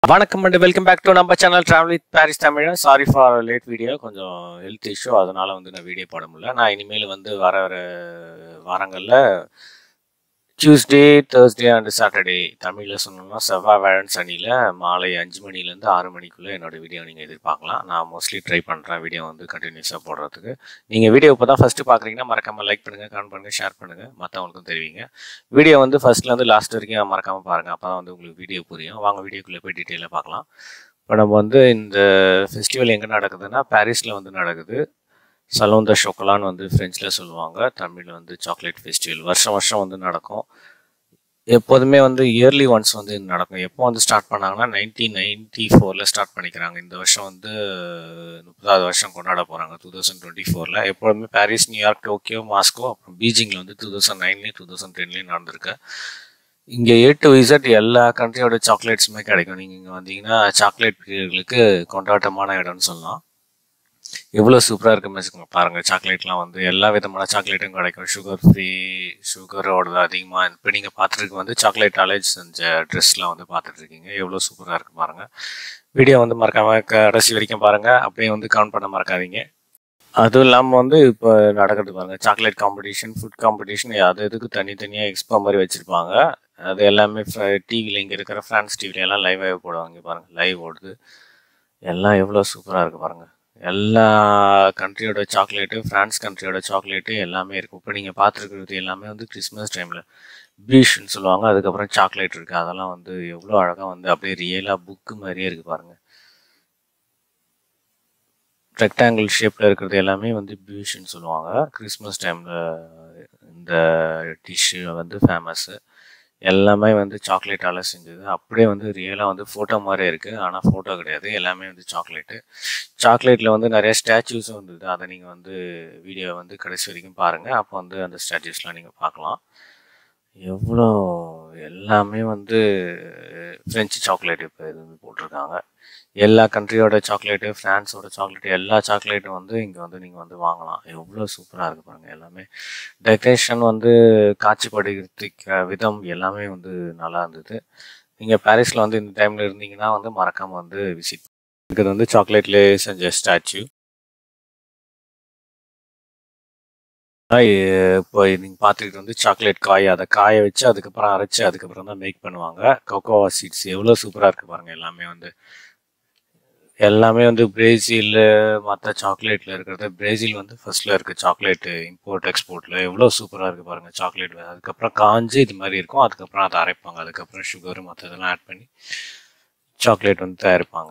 வணக்கம் and welcome back to நம்ம channel travel with Paris Tamilan sorry for late video கொஞ்சம் health issue அதனால வந்து நான் வீடியோ போட முடியல நான் இனிமேல் வந்து வர வர வாரங்களில் டியூஸ்டே தேர்ஸ்டே அண்ட் சாட்டர்டே தமிழில் சொன்னோம்னா செவ்வாய் வேழன் சனியில் மாலை அஞ்சு மணிலேருந்து ஆறு மணிக்குள்ளே என்னோட வீடியோ நீங்கள் எதிர்பார்க்கலாம் நான் மோஸ்ட்லி ட்ரை பண்ணுறேன் வீடியோ வந்து கண்டினியூஸாக போடுறதுக்கு நீங்கள் வீடியோ இப்போ தான் ஃபஸ்ட்டு பார்க்குறீங்கன்னா மறக்காமல் லைக் பண்ணுங்கள் கமெண்ட் பண்ணுங்கள் ஷேர் பண்ணுங்கள் மற்றவங்களுக்கும் தெரிவிங்க வீடியோ வந்து ஃபர்ஸ்ட்லேருந்து லாஸ்ட் வரைக்கும் மறக்காமல் பாருங்கள் அப்போ தான் வந்து உங்களுக்கு வீடியோ புரியும் வாங்க வீடியோக்குள்ளே போய் டீட்டெயிலாக பார்க்கலாம் இப்போ நம்ம வந்து இந்த ஃபெஸ்டிவல் எங்கே நடக்குதுன்னா பாரிஸில் வந்து நடக்குது சலோன் த ஷோக்கலான்னு வந்து ஃப்ரெஞ்சில் சொல்லுவாங்க தமிழில் வந்து சாக்லேட் ஃபெஸ்டிவல் வருஷம் வருஷம் வந்து நடக்கும் எப்போதுமே வந்து இயர்லி ஒன்ஸ் வந்து இது நடக்கும் எப்போ வந்து ஸ்டார்ட் பண்ணாங்கன்னா நைன்டீன் நைன்டி ஃபோரில் ஸ்டார்ட் பண்ணிக்கிறாங்க இந்த வருஷம் வந்து முப்பதாவது வருஷம் கொண்டாட போகிறாங்க டூ தௌசண்ட் டுவெண்ட்டி ஃபோரில் எப்போதுமே பாரிஸ் நியூயார்க் டோக்கியோ மாஸ்கோ அப்புறம் பீஜிங்கில் வந்து டூ தௌசண்ட் நைன்லேயும் டூ தௌசண்ட் டென்லேயும் நடந்திருக்கு இங்கே ஏ டு இசட் எல்லா கண்ட்ரியோட சாக்லேட்ஸுமே கிடைக்கும் நீங்கள் இங்கே வந்தீங்கன்னா சாக்லேட் பிரியர்களுக்கு கொண்டாட்டமான இடம்னு சொல்லலாம் எவ்வளோ சூப்பராக இருக்குன்னு வச்சுக்கோங்க பாருங்கள் சாக்லேட்லாம் வந்து எல்லா விதமான சாக்லேட்டும் கிடைக்கும் சுகர் ஃப்ரீ சுகரோட அதிகமாக இப்போ நீங்கள் பார்த்துருக்கு வந்து சாக்லேட் அலேஜ் செஞ்ச ட்ரெஸ்லாம் வந்து பார்த்துட்ருக்கீங்க எவ்வளோ சூப்பராக இருக்குது பாருங்கள் வீடியோ வந்து மறக்காமல் கடைசி வரைக்கும் பாருங்கள் அப்படியே வந்து கவுண்ட் பண்ண மறக்காதீங்க அதுவும் இல்லாமல் வந்து இப்போ நடக்கிறது பாருங்கள் சாக்லேட் காம்படிஷன் ஃபுட் காம்படிஷன் அது இதுக்கு தனித்தனியாக எக்ஸ்போ மாதிரி வச்சுருப்பாங்க அது எல்லாமே டிவியில் இங்கே இருக்கிற ஃப்ரான்ஸ் டிவில எல்லாம் லைவாக போடுவாங்க பாருங்கள் லைவ் ஓடுது எல்லாம் எவ்வளோ சூப்பராக இருக்குது பாருங்கள் எல்லா கண்ட்ரியோட சாக்லேட்டு ஃப்ரான்ஸ் கண்ட்ரியோட சாக்லேட்டு எல்லாமே இருக்கும் இப்போ நீங்கள் பார்த்துருக்கிறது எல்லாமே வந்து கிறிஸ்மஸ் டைமில் பீஷ்னு சொல்லுவாங்க அதுக்கப்புறம் சாக்லேட் இருக்குது அதெல்லாம் வந்து எவ்வளோ அழகாக வந்து அப்படியே ரியலாக புக்கு மாதிரியே இருக்குது பாருங்கள் ரெக்டாங்கிள் ஷேப்பில் இருக்கிறது எல்லாமே வந்து பீஷ்னு சொல்லுவாங்க கிறிஸ்மஸ் டைமில் இந்த டிஷ்ஷு வந்து ஃபேமஸ்ஸு எல்லாமே வந்து சாக்லேட்டால் செஞ்சது அப்படியே வந்து ரியலாக வந்து ஃபோட்டோ மாதிரியே இருக்குது ஆனால் ஃபோட்டோ கிடையாது எல்லாமே வந்து சாக்லேட்டு சாக்லேட்டில் வந்து நிறைய ஸ்டாச்சூஸும் இருந்தது அதை நீங்கள் வந்து வீடியோ வந்து கடைசி வரைக்கும் பாருங்கள் அப்போ வந்து அந்த ஸ்டாச்சூஸ்லாம் நீங்கள் பார்க்கலாம் எவ்வளோ எல்லாமே வந்து ஃப்ரெஞ்சு சாக்லேட் இப்போ இது வந்து போட்டிருக்காங்க எல்லா கண்ட்ரியோட சாக்லேட்டு ஃப்ரான்ஸோட சாக்லேட்டு எல்லா சாக்லேட்டும் வந்து இங்கே வந்து நீங்கள் வந்து வாங்கலாம் எவ்வளோ சூப்பராக இருக்குது பாருங்கள் எல்லாமே டெக்கரேஷன் வந்து காட்சிப்படுத்திக்கிற விதம் எல்லாமே வந்து நல்லா இருந்தது நீங்கள் பாரிஸில் வந்து இந்த டைமில் இருந்தீங்கன்னா வந்து மறக்காமல் வந்து விசிட் இருக்கிறது வந்து சாக்லேட்லேயே செஞ்ச ஸ்டாச்சு இப்போ நீங்கள் பார்த்துக்கிட்டு வந்து சாக்லேட் காய் அதை காய வச்சு அதுக்கப்புறம் அரைச்சி அதுக்கப்புறம் தான் மேக் பண்ணுவாங்க கொக்கோவா சீட்ஸ் எவ்வளோ சூப்பராக இருக்குது பாருங்கள் எல்லாமே வந்து எல்லாமே வந்து பிரேசில் மற்ற சாக்லேட்டில் இருக்கிறது பிரேசில் வந்து ஃபர்ஸ்ட்டில் இருக்குது சாக்லேட்டு இம்போர்ட் எக்ஸ்போர்ட்டில் எவ்வளோ சூப்பராக இருக்குது பாருங்கள் சாக்லேட் அதுக்கப்புறம் காஞ்சு இது மாதிரி இருக்கும் அதுக்கப்புறம் அதை அரைப்பாங்க அதுக்கப்புறம் சுகர் மற்ற இதெல்லாம் ஆட் பண்ணி சாக்லேட் வந்து தயாரிப்பாங்க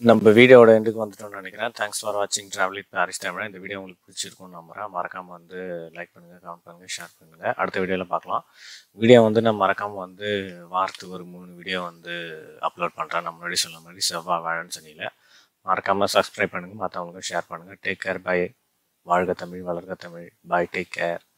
நம்ம வீடியோவோட எண்டுக்கு வந்துட்டோம்னு நினைக்கிறேன் தேங்க்ஸ் ஃபார் வாட்சிங் ட்ராவல் வித் பாரிஸ் தமிழ் இந்த வீடியோ உங்களுக்கு பிடிச்சிருக்கும்னு நம்புறேன் மறக்காமல் வந்து லைக் பண்ணுங்கள் கமெண்ட் பண்ணுங்கள் ஷேர் பண்ணுங்கள் அடுத்த வீடியோவில் பார்க்கலாம் வீடியோ வந்து நான் மறக்காமல் வந்து வாரத்துக்கு ஒரு மூணு வீடியோ வந்து அப்லோட் பண்ணுறேன் நம்ம முன்னாடி சொன்ன மாதிரி செவ்வாய் வாழன்னு சொன்னியில் மறக்காமல் சப்ஸ்கிரைப் பண்ணுங்கள் மற்றவங்களுக்கும் ஷேர் பண்ணுங்கள் டேக் கேர் பை வாழ்க தமிழ் வளர்க தமிழ் பாய் டேக் கேர்